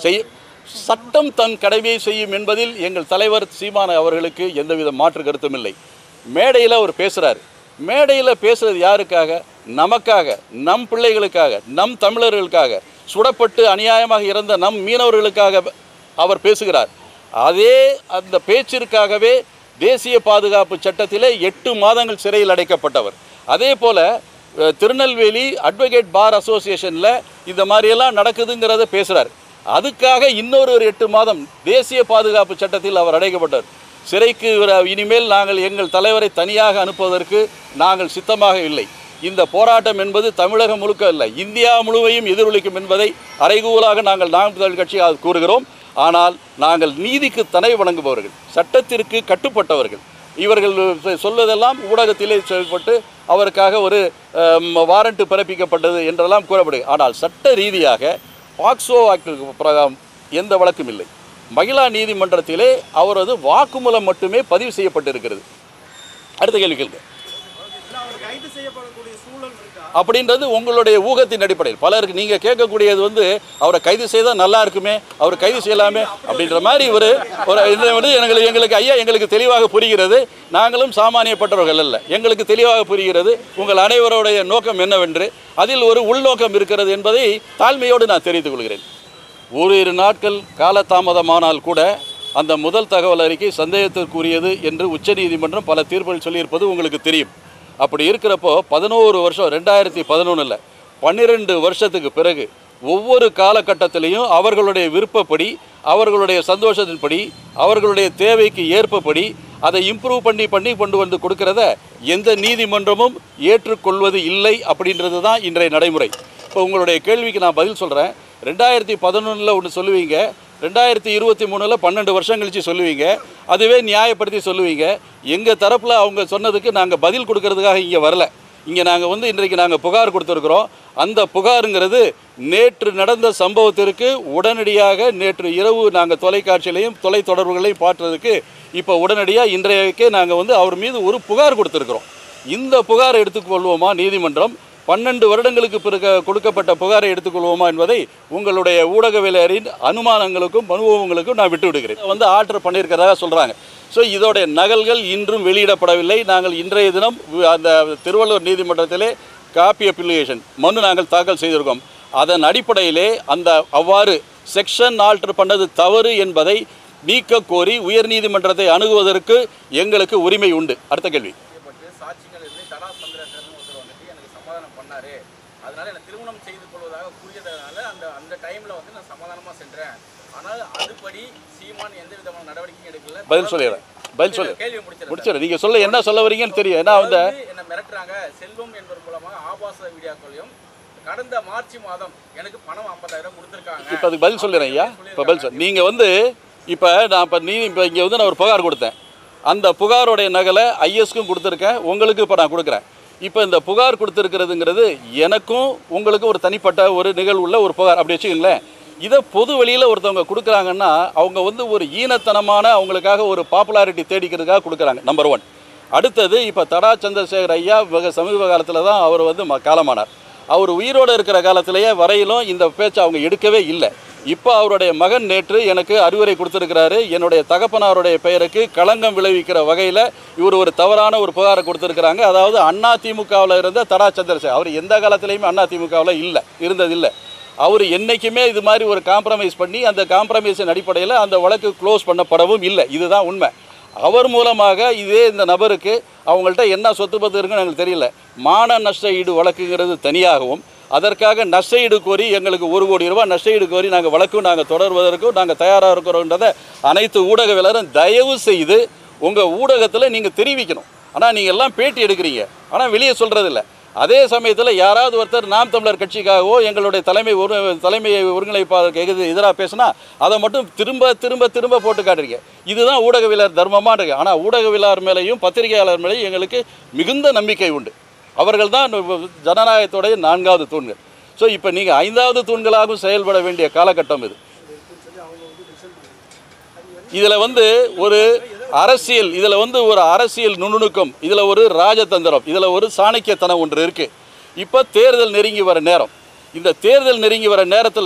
செய் சட்டம் தன் கடமையை செய்யும் என்பதில் எங்கள் தலைவர் சீமான் அவர்களுக்கு எந்தவித மாற்று கருத்தும் இல்லை மேடையில் அவர் பேசுகிறார் மேடையில் பேசுறது யாருக்காக நமக்காக நம் பிள்ளைகளுக்காக நம் தமிழர்களுக்காக சுடப்பட்டு அநியாயமாக இறந்த நம் மீனவர்களுக்காக அவர் பேசுகிறார் அதே அந்த பேச்சிற்காகவே தேசிய பாதுகாப்பு சட்டத்திலே எட்டு மாதங்கள் சிறையில் அடைக்கப்பட்டவர் அதே போல அஹ், திருநெல்வேலி அட்வொகேட் பார் அசோசியேஷனில் இந்த மாதிரியெல்லாம் நடக்குதுங்கிறத பேசுகிறார் அதுக்காக இன்னொரு ஒரு எட்டு மாதம் தேசிய பாதுகாப்பு சட்டத்தில் அவர் அடைக்கப்பட்டார் சிறைக்கு வர- இனிமேல் நாங்கள் எங்கள் தலைவரை தனியாக அனுப்புவதற்கு நாங்கள் சித்தமாக இல்லை இந்த போராட்டம் என்பது தமிழகம் முழுக்க இல்லை இந்தியா முழுவையும் எதிரொலிக்கும் என்பதை அறைகூலாக நாங்கள் நாம் தமிழ் கட்சி கூறுகிறோம் ஆனால் நாங்கள் நீதிக்கு தனை வணங்குபவர்கள் சட்டத்திற்கு கட்டுப்பட்டவர்கள் இவர்கள் சொல்வதெல்லாம் ஊடகத்திலே செயல்பட்டு அவருக்காக ஒரு வாரண்ட் பிறப்பிக்கப்பட்டது என்றெல்லாம் கூறப்படுது ஆனால் சட்ட ரீதியாக பாக்சோ ஆக்ட் பிரகாரம் எந்த வழக்கும் இல்லை மகிழா நீதிமன்றத்திலே அவரது வாக்குமூலம் மட்டுமே பதிவு செய்யப்பட்டிருக்கிறது அடுத்த கேள்வி கேளுங்க அவர் கைது செய்யப்படக்கூடிய சூழல் இருக்கா அப்படின்றது உங்களுடைய ஊகத்தின் அடிப்படையில் பலருக்கு நீங்கள் கேட்கக்கூடியது வந்து அவரை கைது செய்தால் நல்லா இருக்குமே அவர் கைது செய்யலாமே அப்படின்ற மாதிரி ஒரு ஒரு இது வந்து எங்களுக்கு எங்களுக்கு ஐயா எங்களுக்கு தெளிவாக புரிகிறது நாங்களும் சாமானியப்பட்டவர்கள் அல்ல எங்களுக்கு தெளிவாக புரிகிறது உங்கள் அனைவருடைய நோக்கம் என்னவென்று அதில் ஒரு உள்நோக்கம் இருக்கிறது என்பதை தாழ்மையோடு நான் தெரிவித்துக் கொள்கிறேன் ஓரிரு நாட்கள் காலதாமதமானால் கூட அந்த முதல் தகவல் அறிக்கை சந்தேகத்திற்குரியது என்று உச்சநீதிமன்றம் பல தீர்ப்புகள் சொல்லியிருப்பது உங்களுக்கு தெரியும் அப்படி இருக்கிறப்போ பதினோரு வருஷம் ரெண்டாயிரத்தி பதினொன்றில் பன்னிரெண்டு வருஷத்துக்கு பிறகு ஒவ்வொரு காலகட்டத்திலையும் அவர்களுடைய விருப்பப்படி அவர்களுடைய சந்தோஷத்தின்படி அவர்களுடைய தேவைக்கு ஏற்பபடி அதை இம்ப்ரூவ் பண்ணி பண்ணி கொண்டு வந்து கொடுக்கறத எந்த நீதிமன்றமும் ஏற்றுக்கொள்வது இல்லை அப்படின்றது தான் இன்றைய நடைமுறை இப்போ உங்களுடைய கேள்விக்கு நான் பதில் சொல்கிறேன் ரெண்டாயிரத்தி பதினொன்றில் ஒன்று சொல்லுவீங்க ரெண்டாயிரத்தி இருபத்தி மூணில் பன்னெண்டு வருஷம் கழித்து சொல்லுவீங்க அதுவே நியாயப்படுத்தி சொல்லுவீங்க எங்கள் தரப்பில் அவங்க சொன்னதுக்கு நாங்கள் பதில் கொடுக்கறதுக்காக இங்கே வரல இங்கே நாங்கள் வந்து இன்றைக்கு நாங்கள் புகார் கொடுத்துருக்குறோம் அந்த புகாருங்கிறது நேற்று நடந்த சம்பவத்திற்கு உடனடியாக நேற்று இரவு நாங்கள் தொலைக்காட்சியிலையும் தொலைத்தொடர்புகளையும் பார்த்ததுக்கு இப்போ உடனடியாக இன்றைக்கே நாங்கள் வந்து அவர் மீது ஒரு புகார் கொடுத்துருக்குறோம் இந்த புகாரை எடுத்துக்கொள்வோமா நீதிமன்றம் பன்னெண்டு வருடங்களுக்கு பிறகு கொடுக்கப்பட்ட புகாரை எடுத்துக்கொள்வோமா என்பதை உங்களுடைய ஊடகவியலரின் அனுமானங்களுக்கும் அனுபவங்களுக்கும் நான் விட்டு விடுகிறேன் இதை வந்து ஆர்டர் பண்ணியிருக்கிறதாக சொல்கிறாங்க ஸோ இதோடைய நகல்கள் இன்றும் வெளியிடப்படவில்லை நாங்கள் இன்றைய தினம் வி- அந்த திருவள்ளூர் நீதிமன்றத்திலே காப்பி அப்ளிகேஷன் மனு நாங்கள் தாக்கல் செய்திருக்கோம் அதன் அடிப்படையிலே அந்த அவ்வாறு செக்ஷன் ஆல்டர் பண்ணது தவறு என்பதை நீக்க கோரி உயர்நீதிமன்றத்தை அணுகுவதற்கு எங்களுக்கு உரிமை உண்டு அடுத்த கேள்வி செய்யப்பட்டு சாட்சிகள் இருந்து தடா சந்திரசன் ஒருத்தர் வந்துட்டு எனக்கு சமாதானம் பண்ணாரு அதனால என்ன திருமணம் செய்து கொள்வதாக கூறியதனால அந்த அந்த டைம்ல வந்து நான் சமாதானமா சென்றேன் ஆனால் அதுபடி சீமான் எந்த விதமான நடவடிக்கையும் எடுக்கல பதில் சொல்லிடுறேன் பதில் சொல்லு கேள்வி முடிச்சிருக்கேன் முடிச்சிடு நீங்கள் சொல்ல என்ன சொல்ல வரீங்கன்னு தெரியும் ஏன்னா வந்து என்ன மிரட்டுறாங்க செல்வம் என்பவர் மூலமாக ஆபாச வீடியோக்களையும் கடந்த மார்ச் மாதம் எனக்கு பணம் 50000 கொடுத்துருக்காங்க இப்போ அதுக்கு பதில் சொல்லிடுறேன் ஐயா இப்போ பதில் சொல் நீங்கள் வந்து இப்போ நான் இப்போ நீ இப்போ இங்கே வந்து நான் ஒரு புகார் கொடுத்தேன் அந்த புகாரோடைய நகலை ஐஎஸ்க்கும் கொடுத்துருக்கேன் உங்களுக்கு இப்போ நான் கொடுக்குறேன் இப்போ இந்த புகார் கொடுத்துருக்கிறதுங்கிறது எனக்கும் உங்களுக்கும் ஒரு தனிப்பட்ட ஒரு நிகழ்வுள்ள ஒரு புகார் அப்படி வச்சுக்கோங்களேன் இதை பொது வெளியில் ஒருத்தவங்க கொடுக்குறாங்கன்னா அவங்க வந்து ஒரு ஈனத்தனமான அவங்களுக்காக ஒரு பாப்புலாரிட்டி தேடிக்கிறதுக்காக கொடுக்குறாங்க நம்பர் ஒன் அடுத்தது இப்போ தடா சந்திரசேகர் ஐயா வெக சமீப காலத்தில் தான் அவர் வந்து ம- காலமானார் அவர் உயிரோடு இருக்கிற காலத்திலேயே வரையிலும் இந்த பேச்சை அவங்க எடுக்கவே இல்லை இப்போ அவருடைய மகன் நேற்று எனக்கு அறிவுரை கொடுத்துருக்கிறாரு என்னுடைய தகப்பனாருடைய பெயருக்கு களங்கம் விளைவிக்கிற வகையில் இவர் ஒரு தவறான ஒரு புகாரை கொடுத்துருக்குறாங்க அதாவது அண்ணா திமுகவில் இருந்த தடா சந்திரசேகர் அவர் எந்த காலத்திலையுமே அண்ணா திமுகவில் இல்லை இருந்ததில்லை அவர் என்றைக்குமே இது மாதிரி ஒரு காம்ப்ரமைஸ் பண்ணி அந்த காம்ப்ரமைஸின் அடிப்படையில் அந்த வழக்கு க்ளோஸ் பண்ணப்படவும் இல்லை இதுதான் உண்மை அவர் மூலமாக இதே இந்த நபருக்கு அவங்கள்ட்ட என்ன சொத்து பத்து இருக்குன்னு எங்களுக்கு தெரியல மான நஷ்ட ஈடு வழக்குங்கிறது தனியாகவும் அதற்காக நஷ்ட ஈடு கோரி எங்களுக்கு ஒரு கோடி ரூபாய் நஷ்ட ஈடு கோரி நாங்கள் வழக்கும் நாங்கள் தொடர்வதற்கும் நாங்கள் தயாராக இருக்கிறோன்றதை அனைத்து ஊடகவியலரும் தயவு செய்து உங்கள் ஊடகத்தில் நீங்கள் தெரிவிக்கணும் ஆனால் நீங்கள் எல்லாம் பேட்டி எடுக்கிறீங்க ஆனால் வெளியே சொல்கிறதில்ல அதே சமயத்தில் யாராவது ஒருத்தர் நாம் தமிழர் கட்சிக்காகவோ எங்களுடைய தலைமை ஒரு தலைமையை ஒருங்கிணைப்பாளருக்கு எது எதிராக பேசினா அதை மட்டும் திரும்ப திரும்ப திரும்ப போட்டு காட்டுறீங்க இதுதான் ஊடகவியலாளர் தர்மமாக இருக்கு ஆனால் ஊடகவியலாளர் மேலேயும் பத்திரிகையாளர் மேலேயும் எங்களுக்கு மிகுந்த நம்பிக்கை உண்டு அவர்கள் தான் ஜனநாயகத்துடைய நான்காவது தூண்கள் ஸோ இப்போ நீங்கள் ஐந்தாவது தூண்களாகவும் செயல்பட வேண்டிய காலகட்டம் இது இதில் வந்து ஒரு அரசியல் இதில் வந்து ஒரு அரசியல் நுணுக்கம் இதில் ஒரு ராஜதந்திரம் இதில் ஒரு சாணக்கியத்தனம் ஒன்று இருக்குது இப்போ தேர்தல் நெருங்கி வர நேரம் இந்த தேர்தல் நெருங்கி வர நேரத்தில்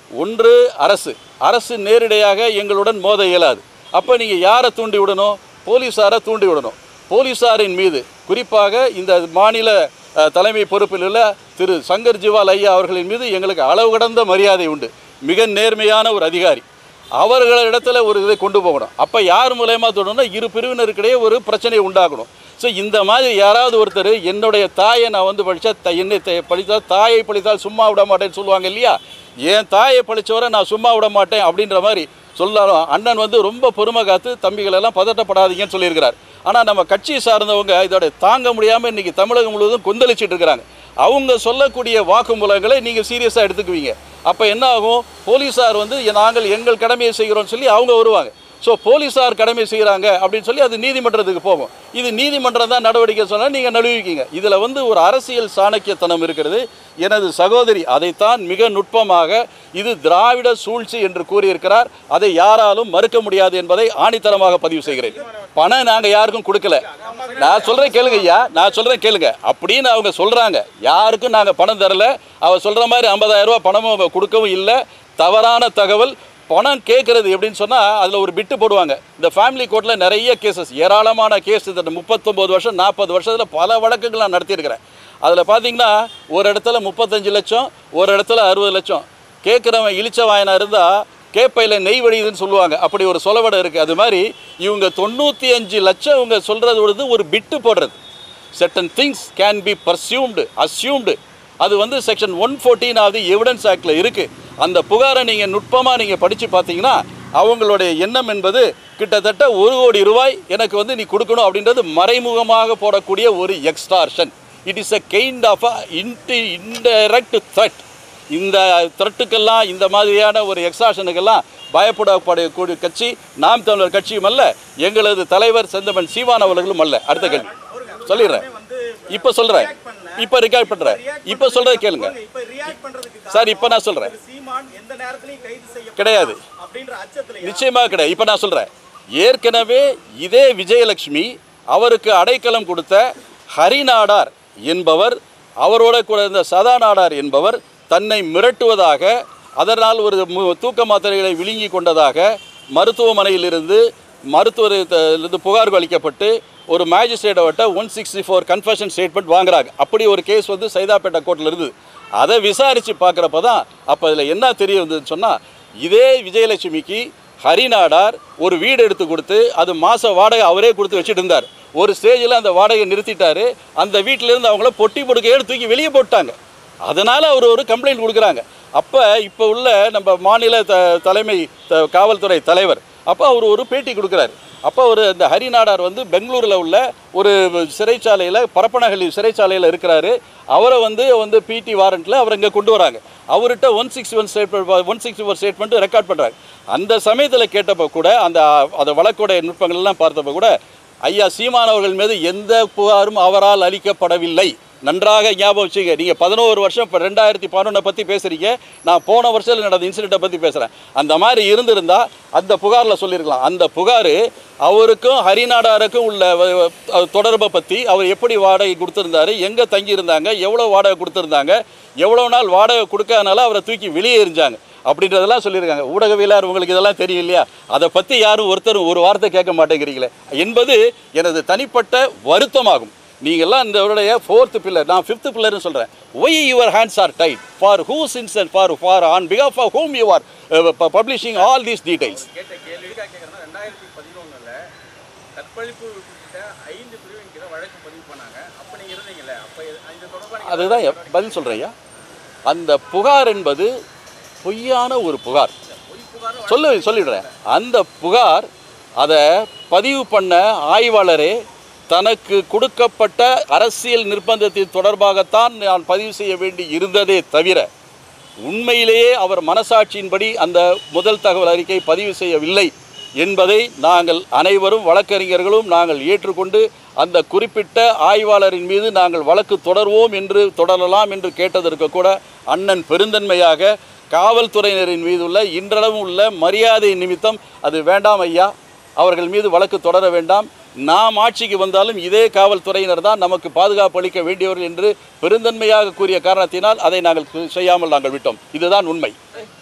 ஒன்று அரசு அரசு நேரடியாக எங்களுடன் மோத இயலாது அப்போ நீங்கள் யாரை தூண்டி விடணும் போலீஸாரை தூண்டி விடணும் போலீஸாரின் மீது குறிப்பாக இந்த மாநில அஹ், தலைமை பொறுப்பில் உள்ள திரு சங்கர் ஜிவால் ஐயா அவர்களின் மீது எங்களுக்கு அளவு கடந்த மரியாதை உண்டு மிக நேர்மையான ஒரு அதிகாரி அவர்களிடத்துல ஒரு இதை கொண்டு போகணும் அப்போ யார் மூலயமா தொடரணும்னா இரு பிரிவினருக்கிடையே ஒரு பிரச்சனையை உண்டாக்கணும் ஸோ இந்த மாதிரி யாராவது ஒருத்தர் என்னுடைய தாயை நான் வந்து படித்தா த என்னை த- படித்தால் தாயை படித்தால் சும்மா விட மாட்டேன்னு சொல்லுவாங்க இல்லையா என் தாயை படித்தவரை நான் சும்மா விட மாட்டேன் அப்படின்ற மாதிரி சொல்லாலும் அண்ணன் வந்து ரொம்ப பொறுமை காத்து தம்பிகளெல்லாம் பதட்டப்படாதீங்கன்னு சொல்லியிருக்கிறார் ஆனால் நம்ம கட்சியை சார்ந்தவங்க இதோட தாங்க முடியாமல் இன்றைக்கி தமிழகம் முழுவதும் கொந்தளிச்சிட்டு இருக்கிறாங்க அவங்க சொல்லக்கூடிய வாக்குமூலங்களை நீங்கள் சீரியஸாக எடுத்துக்குவீங்க அப்போ என்ன ஆகும் போலீஸார் வந்து நாங்கள் எங்கள் கடமையை செய்கிறோம்னு சொல்லி அவங்க வருவாங்க ஸோ போலீஸார் கடமை செய்கிறாங்க அப்படின்னு சொல்லி அது நீதிமன்றத்துக்கு போகும் இது நீதிமன்றம் தான் நடவடிக்கை சொன்னால் நீங்கள் நழுவிக்கீங்க இதில் வந்து ஒரு அரசியல் சாணக்கியத்தனம் இருக்கிறது எனது சகோதரி அதைத்தான் மிக நுட்பமாக இது திராவிட சூழ்ச்சி என்று கூறியிருக்கிறார் அதை யாராலும் மறுக்க முடியாது என்பதை ஆணித்தரமாக பதிவு செய்கிறேன் பணம் நாங்கள் யாருக்கும் கொடுக்கல நான் சொல்கிறேன் கேளுங்க ஐயா நான் சொல்கிறேன் கேளுங்க அப்படின்னு அவங்க சொல்கிறாங்க யாருக்கும் நாங்கள் பணம் தரல அவ சொல்கிற மாதிரி 50000 ரூபாய் பணமும் அவங்க கொடுக்கவும் இல்லை தவறான தகவல் பணம் கேட்குறது எப்படின்னு சொன்னால் அதில் ஒரு பிட்டு போடுவாங்க இந்த ஃபேமிலி கோர்ட்டில் நிறைய கேசஸ் ஏராளமான கேஸ் இந்த முப்பத்தொம்போது வருஷம் நாற்பது வருஷத்தில் பல வழக்குகள் நான் நடத்தியிருக்கிறேன் அதில் பார்த்தீங்கன்னா ஒரு இடத்துல முப்பத்தஞ்சு லட்சம் ஒரு இடத்துல அறுபது லட்சம் கேட்குறவன் இழிச்ச வாயனா இருந்தால் கேப்பையில் நெய் வடியுதுன்னு சொல்லுவாங்க அப்படி ஒரு சொலவடை இருக்குது அது மாதிரி இவங்க தொண்ணூற்றி அஞ்சு லட்சம் இவங்க சொல்கிறது வந்து ஒரு பிட்டு போடுறது certain things can be presumed assumed அது வந்து section one fourteen of the evidence ஆக்டில் இருக்குது அந்த புகாரை நீங்கள் நுட்பமாக நீங்கள் படித்து பார்த்தீங்கன்னா அவங்களுடைய எண்ணம் என்பது கிட்டத்தட்ட ஒரு கோடி ரூபாய் எனக்கு வந்து நீ கொடுக்கணும் அப்படின்றது மறைமுகமாக போடக்கூடிய ஒரு extortion it is a kind of a in indirect threat இந்த த்ரெட்டுக்கெல்லாம் இந்த மாதிரியான ஒரு எக்ஸாஷனுக்கெல்லாம் பயப்படக்கூடிய கட்சி நாம் தமிழர் கட்சியும் அல்ல எங்களது தலைவர் செந்தமன் சீவான் அவர்களும் அல்ல அடுத்த கேள்வி சொல்லிடுறேன் இப்போ சொல்கிறேன் இப்போ ரெக்கார்ட் பண்ணுறேன் இப்போ சொல்கிறத கேளுங்க இப்ப ரியாக்ட் பண்றதுக்கு சார் இப்போ நான் சொல்கிறேன் திரு சீமான் எந்த நேரத்திலையும் கைது செய்ய கிடையாது. அப்படின்ற அச்சத்துல நிச்சயமாக கிடையாது இப்போ நான் சொல்கிறேன் ஏற்கனவே இதே விஜயலட்சுமி அவருக்கு அடைக்கலம் கொடுத்த ஹரிநாடார் என்பவர் அவரோட கூட இருந்த சதாநாடார் என்பவர் தன்னை மிரட்டுவதாக அதனால் ஒரு மு- தூக்க மாத்திரைகளை விழுங்கி கொண்டதாக மருத்துவமனையிலிருந்து மருத்துவரிலிருந்து புகார் அளிக்கப்பட்டு ஒரு மேஜிஸ்ட்ரேட்டை விட்ட one sixty four confession statement வாங்குறாங்க அப்படி ஒரு கேஸ் வந்து சைதாப்பேட்டை கோர்ட்டில் இருந்தது அதை விசாரித்து பார்க்குறப்ப தான் அப்போ அதில் என்ன தெரிய வந்ததுன்னு சொன்னால் இதே விஜயலட்சுமிக்கு ஹரிநாடார் ஒரு வீடு எடுத்து கொடுத்து அது மாத வாடகை அவரே கொடுத்து வச்சுட்டு இருந்தார் ஒரு ஸ்டேஜில் அந்த வாடகையை நிறுத்திட்டாரு அந்த வீட்டிலேருந்து அவங்கள பொட்டி பொடுக்கையோடு தூக்கி வெளியே போட்டாங்க அதனால் அவர் ஒரு கம்ப்ளைண்ட் கொடுக்குறாங்க அப்போ இப்போ உள்ள நம்ம மாநில த தலைமை த காவல்துறை தலைவர் அப்போ அவர் ஒரு பேட்டி கொடுக்குறாரு அப்போ அவர் இந்த ஹரிநாடார் வந்து பெங்களூரில் உள்ள ஒரு சிறைச்சாலையில் பரப்பனஹள்ளி சிறைச்சாலையில் இருக்கிறாரு அவரை வந்து வந்து பிடி வாரண்ட்டில் அவர் இங்கே கொண்டு வராங்க அவர்கிட்ட one sixty one statement one sixty four statement record பண்ணுறாங்க அந்த சமயத்தில் கேட்டப்போ கூட அந்த அந்த வழக்குடைய நுட்பங்கள் எல்லாம் பார்த்தப்போ கூட ஐயா சீமான் அவர்கள் மீது எந்த புகாரும் அவரால் அளிக்கப்படவில்லை நன்றாக ஞாபகம் வச்சுங்க நீங்கள் பதினோரு வருஷம் இப்போ ரெண்டாயிரத்தி பதினொன்றை பற்றி பேசுகிறீங்க நான் போன வருஷத்தில் நடந்த இன்சிடெண்ட்டை பற்றி பேசுகிறேன் அந்த மாதிரி இருந்திருந்தா அந்த புகாரில் சொல்லியிருக்கலாம் அந்த புகார் அவருக்கும் ஹரிநாடாருக்கும் உள்ள வ- வ- தொடர்பை பற்றி அவர் எப்படி வாடகை கொடுத்துருந்தாரு எங்கே தங்கியிருந்தாங்க எவ்வளோ வாடகை கொடுத்துருந்தாங்க எவ்வளோ நாள் வாடகை கொடுக்காதனால அவரை தூக்கி வெளியே எறிஞ்சாங்க அப்படின்றதெல்லாம் சொல்லியிருக்காங்க ஊடகவியலாளர் உங்களுக்கு இதெல்லாம் தெரியும் இல்லையா அதை பற்றி யாரும் ஒருத்தரும் ஒரு வார்த்தை கேட்க மாட்டேங்கிறீங்களே என்பது எனது தனிப்பட்ட வருத்தமாகும் நீங்கள்லாம் இந்த அவருடைய ஃபோர்த்து பில்லர் நான் ஃபிஃப்த் பில்லர்னு சொல்கிறேன் why your hands are tied for whose ins and for for on பிகாஃப் of whom you are publishing all these details கேட்ட கேள்விக்காக கேட்குறேன்னா ரெண்டாயிரத்தி பதினொன்றில் கற்பழிப்பு குறிப்பிட்ட ஐந்து பிரிவின் கீழே வழக்கு பதிவு பண்ணாங்க அப்போ நீங்கள் இருந்தீங்கல்ல அப்போ இந்த தொடர்பாக அதுதான் எப்- பதில் சொல்கிறேயா அந்த புகார் என்பது பொய்யான ஒரு புகார் சொல்லு சொல்லிடுறேன் அந்த புகார் அதை பதிவு பண்ண ஆய்வாளரே தனக்கு கொடுக்கப்பட்ட அரசியல் நிர்பந்தத்தின் தொடர்பாகத்தான் நான் பதிவு செய்ய வேண்டி இருந்ததே தவிர உண்மையிலேயே அவர் மனசாட்சியின்படி அந்த முதல் தகவல் அறிக்கை பதிவு செய்யவில்லை என்பதை நாங்கள் அனைவரும் வழக்கறிஞர்களும் நாங்கள் ஏற்றுக்கொண்டு அந்த குறிப்பிட்ட ஆய்வாளரின் மீது நாங்கள் வழக்கு தொடர்வோம் என்று தொடரலாம் என்று கேட்டதற்கு கூட அண்ணன் பெருந்தன்மையாக காவல்துறையினரின் மீது உள்ள இன்றளவும் உள்ள மரியாதை நிமித்தம் அது வேண்டாம் ஐயா அவர்கள் மீது வழக்கு தொடர வேண்டாம் நாம் ஆட்சிக்கு வந்தாலும் இதே காவல்துறையினர் தான் நமக்கு பாதுகாப்பு அளிக்க வேண்டியவர்கள் என்று பெருந்தன்மையாக கூறிய காரணத்தினால் அதை நாங்கள் செய்யாமல் நாங்கள் விட்டோம் இதுதான் உண்மை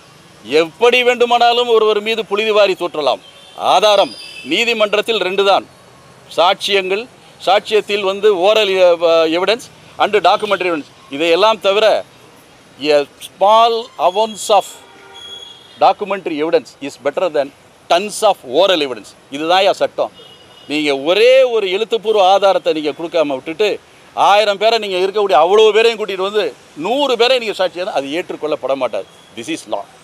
எப்படி வேண்டுமானாலும் ஒருவர் மீது புழுதி வாரி தூற்றலாம் ஆதாரம் நீதிமன்றத்தில் ரெண்டு தான் சாட்சியங்கள் சாட்சியத்தில் வந்து oral evidence and documentary evidence இதையெல்லாம் தவிர a small ounce of documentary evidence is better than tons of oral evidence இதுதான் யா சட்டம் நீங்கள் ஒரே ஒரு எழுத்துப்பூர்வ ஆதாரத்தை நீங்கள் கொடுக்காம விட்டுட்டு ஆயிரம் பேரை நீங்கள் இருக்கக்கூடிய அவ்வளோ பேரையும் கூட்டிகிட்டு வந்து நூறு பேரை நீங்கள் சாட்சியாக அது ஏற்றுக்கொள்ளப்பட மாட்டாது திஸ் இஸ் லா